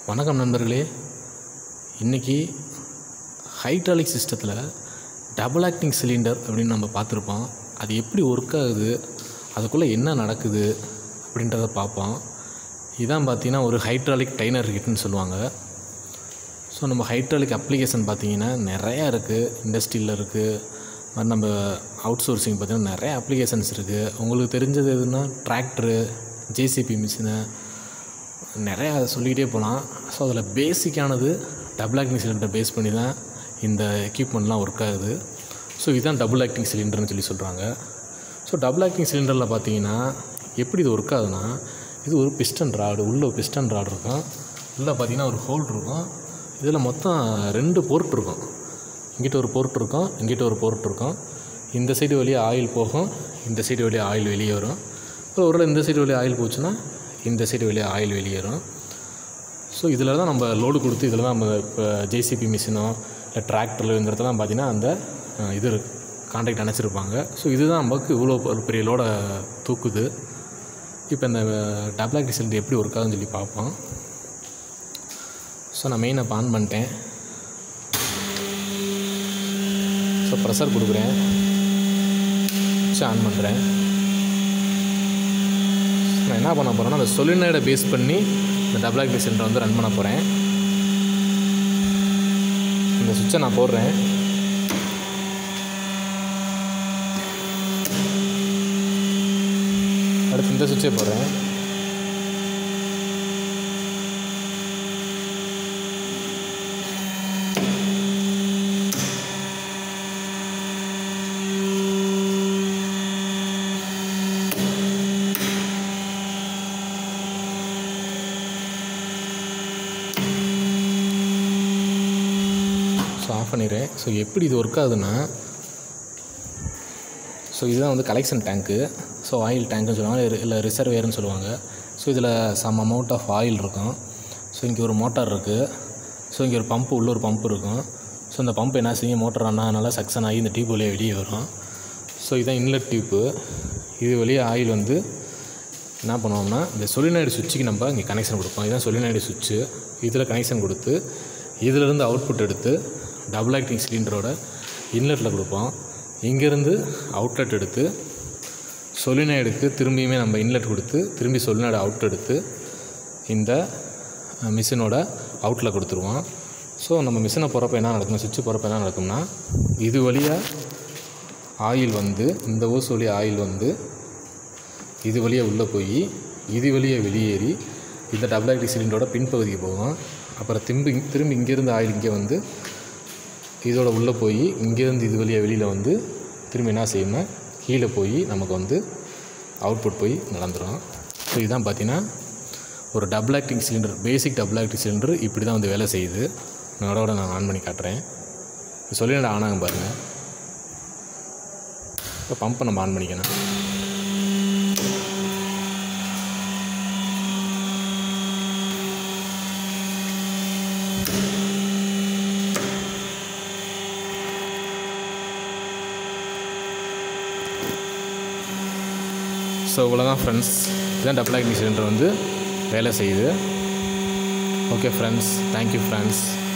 வணக்கம் நண்பர்களே இன்றைக்கி ஹைட்ராலிக் சிஸ்டத்தில் டபுள் ஆக்டிங் சிலிண்டர் அப்படின்னு நம்ம பார்த்துருப்போம் அது எப்படி ஒர்க் ஆகுது அதுக்குள்ளே என்ன நடக்குது அப்படின்றத பார்ப்போம் இதான் பார்த்தீங்கன்னா ஒரு ஹைட்ராலிக் டைனர் கிட்னு சொல்லுவாங்க ஸோ நம்ம ஹைட்ராலிக் அப்ளிகேஷன் பார்த்தீங்கன்னா நிறையா இருக்குது இண்டஸ்ட்ரியில் இருக்குது மாதிரி நம்ம அவுட் சோர்சிங் பார்த்தீங்கன்னா நிறைய அப்ளிகேஷன்ஸ் இருக்குது உங்களுக்கு தெரிஞ்சது எதுனா டிராக்டரு ஜேசிபி மிஷினு நிறையா சொல்லிக்கிட்டே போகலாம் ஸோ அதில் பேசிக்கானது டபுள் ஆக்டிங் சிலிண்டரை பேஸ் பண்ணி தான் இந்த எக்யூப்மெண்ட்லாம் ஒர்க் ஆகுது ஸோ இதுதான் டபுள் ஆக்டிங் சிலிண்டர்னு சொல்லி சொல்கிறாங்க ஸோ டபுள் ஆக்டிங் சிலிண்டரில் பார்த்தீங்கன்னா எப்படி இது ஒர்க் ஆகுதுன்னா இது ஒரு பிஸ்டன் ராடு உள்ளே ஒரு பிஸ்டன் ராடு இருக்கும் உள்ளே பார்த்தீங்கன்னா ஒரு ஹோல் இருக்கும் இதில் மொத்தம் ரெண்டு போர்ட் இருக்கும் இங்கிட்ட ஒரு போர்ட் இருக்கும் இங்கிட்ட ஒரு போர்ட் இருக்கும் இந்த சைடு வழியாக ஆயில் போகும் இந்த சைடு வழியாக ஆயில் வெளியே வரும் இப்போ ஒரு இந்த சைடு வழியாக ஆயில் போச்சுன்னா இந்த சைடு வழியாக ஆயில் வெளியேறும் ஸோ இதில் தான் நம்ம லோடு கொடுத்து இதில் தான் நம்ம இப்போ ஜேசிபி மிஷினோ இல்லை டிராக்டரில் இந்த இடத்துல பார்த்தீங்கன்னா அந்த அஹ், இது கான்ட்ராக்ட் அணைச்சிருப்பாங்க ஸோ இதுதான் நமக்கு இவ்வளோ ஒரு பெரிய லோடை தூக்குது இப்போ இந்த டப்ளாக் சிலிண்டர் எப்படி ஒர்க் ஆகுதுன்னு சொல்லி பார்ப்போம் ஸோ நான் மெயினை ஆன் பண்ணிட்டேன் ஸோ ப்ரெஷர் கொடுக்குறேன் வச்சு ஆன் பண்ணுறேன் நான் என்ன பண்ண போகிறேன்னா அந்த சொலினாய்டை பேஸ் பண்ணி இந்த டபுள் ஆக்டிவ் சிலிண்டர் வந்து ரன் பண்ண போகிறேன் இந்த சுவிட்சை நான் போடுறேன் அடுத்து இந்த சுவிட்சை போடுறேன் ஸோ ஆஃப் பண்ணிடுறேன் ஸோ எப்படி இது ஒர்க் ஆகுதுன்னா ஸோ இதுதான் வந்து கலெக்ஷன் டேங்க்கு ஸோ ஆயில் டேங்க்குன்னு சொல்லுவாங்க இல்லை- இல்லை ரிசர்வேர்னு சொல்லுவாங்க ஸோ இதில் சம் அமௌண்ட் ஆஃப் ஆயில் இருக்கும் ஸோ இங்கே ஒரு மோட்டார் இருக்குது ஸோ இங்கே ஒரு பம்பு உள்ள ஒரு பம்ப் இருக்கும் ஸோ இந்த பம்ப் என்ன செய்யும் மோட்டர் ஆனதுனால சக்ஷன் ஆகி இந்த டியூப் வழியாக வெளியே வரும் ஸோ இதுதான் இன்லெட் டியூப்பு இது வழியாக ஆயில் வந்து என்ன பண்ணுவோம்னா இந்த சொலினாய்டு சுவிட்சுக்கு நம்ம இங்கே கனெக்ஷன் கொடுப்போம் இதுதான் சொலினாய்டு சுவிட்சு இதில் கனெக்ஷன் கொடுத்து இதிலிருந்து அவுட்புட் எடுத்து டபுள் ஆக்டிங் சிலிண்டரோட இன்லெட்டில் கொடுப்போம் இங்கேருந்து அவுட்லெட் எடுத்து சொலினாய்டுக்கு திரும்பியுமே நம்ம இன்லெட் கொடுத்து திரும்பி சொலினாய்டு அவுட் எடுத்து இந்த மிஷினோட அவுட்டில் கொடுத்துருவோம் ஸோ நம்ம மிஷினை போகிறப்ப என்ன நடக்கும் சுவிட்சு போகிறப்ப என்ன நடக்கும்னா இது வழியாக ஆயில் வந்து இந்த ஓஸ் வழியாக ஆயில் வந்து இது வழியாக உள்ளே போய் இது வழியாக வெளியேறி இந்த டபுள் ஆக்டிவ் சிலிண்டரோட பின்பகுதிக்கு போகும் அப்புறம் திரும்பி திரும்பி இங்கேருந்து ஆயில் இங்கே வந்து இதோட உள்ளே போய் இங்கேருந்து இது வழியாக வெளியில் வந்து திரும்பி என்ன செய்யும்னா கீழே போய் நமக்கு வந்து அவுட்புட் போய் நடந்துடும் ஸோ இதுதான் பார்த்தீங்கன்னா ஒரு double acting cylinder basic double acting cylinder இப்படி தான் வந்து வேலை செய்யுது அதோட நான் ஆன் பண்ணி காட்டுறேன் சொல்லி நான் ஆன் ஆகும் பாருங்கள் இப்போ பம்பை நம்ம ஆன் பண்ணிக்கணும் ஸோ இவ்வளோதான் ஃப்ரெண்ட்ஸ் இதுதான் டபுள் ஆக்டிங் சிலிண்டர் வந்து வேலை செய்யுது ஓகே ஃப்ரெண்ட்ஸ் தேங்க்யூ ஃப்ரெண்ட்ஸ்